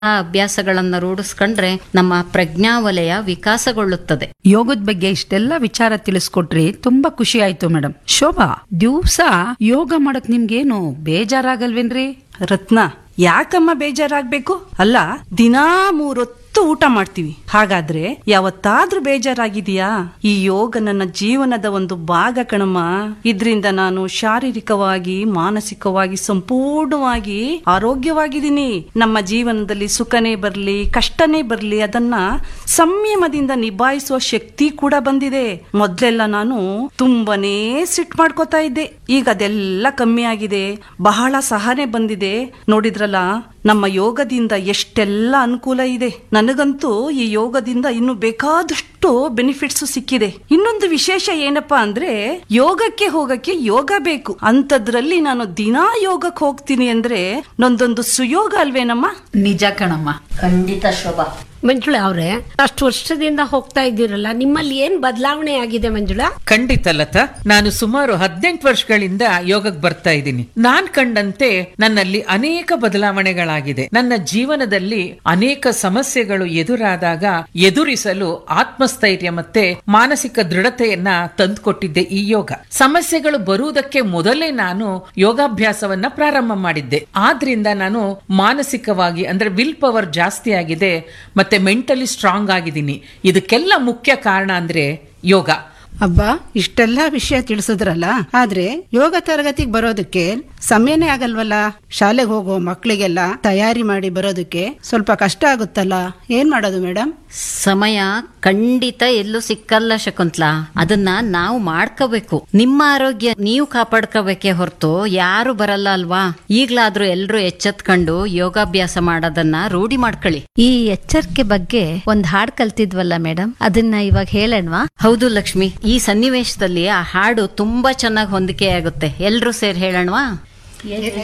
ಆ ಅಭ್ಯಾಸಗಳನ್ನ ರೂಢಿಸ್ಕೊಂಡ್ರೆ ನಮ್ಮ ಪ್ರಜ್ಞಾವಲಯ ವಿಕಾಸಗೊಳ್ಳುತ್ತದೆ ಯೋಗದ ಬಗ್ಗೆ ಇಷ್ಟೆಲ್ಲ ವಿಚಾರ ತಿಳಿಸ್ಕೊಟ್ರಿ ತುಂಬಾ ಖುಷಿ ಆಯ್ತು ಮೇಡಮ್ ಶೋಭಾ ದಿವ್ಸ ಯೋಗ ಮಾಡಕ್ ನಿಮ್ಗೇನು ಬೇಜಾರಾಗಲ್ವೇನ್ರಿ ರತ್ನ ಯಾಕಮ್ಮ ಬೇಜಾರಾಗ್ಬೇಕು ಅಲ್ಲ ದಿನಾ ಮೂರೊತ್ತು ಊಟ ಮಾಡ್ತೀವಿ ಹಾಗಾದ್ರೆ ಯಾವತ್ತಾದ್ರೂ ಬೇಜಾರಾಗಿದೆಯಾ ಈ ಯೋಗ ನನ್ನ ಜೀವನದ ಒಂದು ಭಾಗ ಕಣಮ್ಮ ಇದ್ರಿಂದ ನಾನು ಶಾರೀರಿಕವಾಗಿ ಮಾನಸಿಕವಾಗಿ ಸಂಪೂರ್ಣವಾಗಿ ಆರೋಗ್ಯವಾಗಿದ್ದೀನಿ ನಮ್ಮ ಜೀವನದಲ್ಲಿ ಸುಖನೇ ಬರ್ಲಿ ಕಷ್ಟನೇ ಬರ್ಲಿ ಅದನ್ನ ಸಂಯಮದಿಂದ ನಿಭಾಯಿಸುವ ಶಕ್ತಿ ಕೂಡ ಬಂದಿದೆ ಮೊದ್ಲೆಲ್ಲ ನಾನು ತುಂಬಾನೇ ಸಿಟ್ ಮಾಡ್ಕೋತಾ ಇದ್ದೆ ಈಗ ಅದೆಲ್ಲ ಕಮ್ಮಿ ಆಗಿದೆ ಬಹಳ ಸಹನೆ ಬಂದಿದೆ ನೋಡಿದ್ರಲ್ಲ ನಮ್ಮ ಯೋಗದಿಂದ ಎಷ್ಟೆಲ್ಲ ಅನುಕೂಲ ಇದೆ ನನಗಂತೂ ಈ ಯೋಗದಿಂದ ಇನ್ನು ಬೇಕಾದಷ್ಟು ಬೆನಿಫಿಟ್ಸ್ ಸಿಕ್ಕಿದೆ ಇನ್ನೊಂದು ವಿಶೇಷ ಏನಪ್ಪಾ ಅಂದ್ರೆ ಯೋಗಕ್ಕೆ ಹೋಗಕ್ಕೆ ಯೋಗ ಬೇಕು ಅಂತದ್ರಲ್ಲಿ ನಾನು ದಿನಾ ಯೋಗಕ್ಕೆ ಹೋಗ್ತೀನಿ ಅಂದ್ರೆ ನೊಂದೊಂದು ಸುಯೋಗ ಅಲ್ವೇನಮ್ಮ ನಿಜ ಕಣಮ್ಮ ಖಂಡಿತ ಶೋಭಾ ಮಂಜುಳಾ ಅವ್ರೆ ಅಷ್ಟು ವರ್ಷದಿಂದ ಹೋಗ್ತಾ ಇದ್ದೀರಲ್ಲ ನಿಮ್ಮಲ್ಲಿ ಏನ್ ಬದಲಾವಣೆ ಆಗಿದೆ ಮಂಜುಳಾ ಖಂಡಿತ ಲತಾ ನಾನು ಸುಮಾರು ಹದಿನೆಂಟು ವರ್ಷಗಳಿಂದ ಯೋಗಕ್ಕೆ ಬರ್ತಾ ಇದ್ದೀನಿ ನಾನ್ ಕಂಡಂತೆ ನನ್ನಲ್ಲಿ ಅನೇಕ ಬದಲಾವಣೆಗಳಾಗಿದೆ ನನ್ನ ಜೀವನದಲ್ಲಿ ಅನೇಕ ಸಮಸ್ಯೆಗಳು ಎದುರಾದಾಗ ಎದುರಿಸಲು ಆತ್ಮಸ್ಥೈರ್ಯ ಮತ್ತೆ ಮಾನಸಿಕ ದೃಢತೆಯನ್ನ ತಂದುಕೊಟ್ಟಿದ್ದೆ ಈ ಯೋಗ ಸಮಸ್ಯೆಗಳು ಬರುವುದಕ್ಕೆ ಮೊದಲೇ ನಾನು ಯೋಗಾಭ್ಯಾಸವನ್ನ ಪ್ರಾರಂಭ ಮಾಡಿದ್ದೆ ಆದ್ರಿಂದ ನಾನು ಮಾನಸಿಕವಾಗಿ ಅಂದ್ರೆ ವಿಲ್ ಪವರ್ ಜಾಸ್ತಿ ಆಗಿದೆ ಮತ್ತೆ ಮೆಂಟಲಿ ಸ್ಟ್ರಾಂಗ್ ಆಗಿದ್ದೀನಿ ಇದಕ್ಕೆಲ್ಲ ಮುಖ್ಯ ಕಾರಣ ಅಂದ್ರೆ ಯೋಗ ಅಬ್ಬಾ ಇಷ್ಟೆಲ್ಲ ವಿಷಯ ತಿಳಿಸಿದ್ರಲ್ಲ ಆದ್ರೆ ಯೋಗ ತರಗತಿಗೆ ಬರೋದಕ್ಕೆ ಸಮಯನೇ ಆಗಲ್ವಲ್ಲ ಶಾಲೆಗೆ ಹೋಗೋ ಮಕ್ಕಳಿಗೆಲ್ಲ ತಯಾರಿ ಮಾಡಿ ಬರೋದಕ್ಕೆ ಸ್ವಲ್ಪ ಕಷ್ಟ ಆಗುತ್ತಲ್ಲ ಏನ್ ಮಾಡೋದು ಮೇಡಮ್ ಸಮಯ ಖಂಡಿತ ಎಲ್ಲೂ ಸಿಕ್ಕಲ್ಲ ಶಕುಂತ್ಲಾ ಅದನ್ನ ನಾವು ಮಾಡ್ಕೋಬೇಕು ನಿಮ್ಮ ಆರೋಗ್ಯ ನೀವು ಕಾಪಾಡ್ಕೋಬೇಕೇ ಹೊರತು ಯಾರು ಬರಲ್ಲ ಅಲ್ವಾ ಈಗ್ಲಾದ್ರೂ ಎಲ್ರು ಎಚ್ಚೆತ್ಕೊಂಡು ಯೋಗಾಭ್ಯಾಸ ಮಾಡೋದನ್ನ ರೂಢಿ ಮಾಡ್ಕೊಳ್ಳಿ ಈ ಎಚ್ಚರಿಕೆ ಬಗ್ಗೆ ಒಂದ್ ಹಾಡ್ ಕಲ್ತಿದ್ವಲ್ಲ ಮೇಡಮ್ ಅದನ್ನ ಇವಾಗ ಹೇಳಣ್ವಾ ಹೌದು ಲಕ್ಷ್ಮಿ ಈ ಸನ್ನಿವೇಶದಲ್ಲಿ ಆ ಹಾಡು ತುಂಬಾ ಚೆನ್ನಾಗಿ ಹೊಂದಿಕೆ ಆಗುತ್ತೆ ಎಲ್ರೂ ಸೇರಿ ಹೇಳೋಣವಾ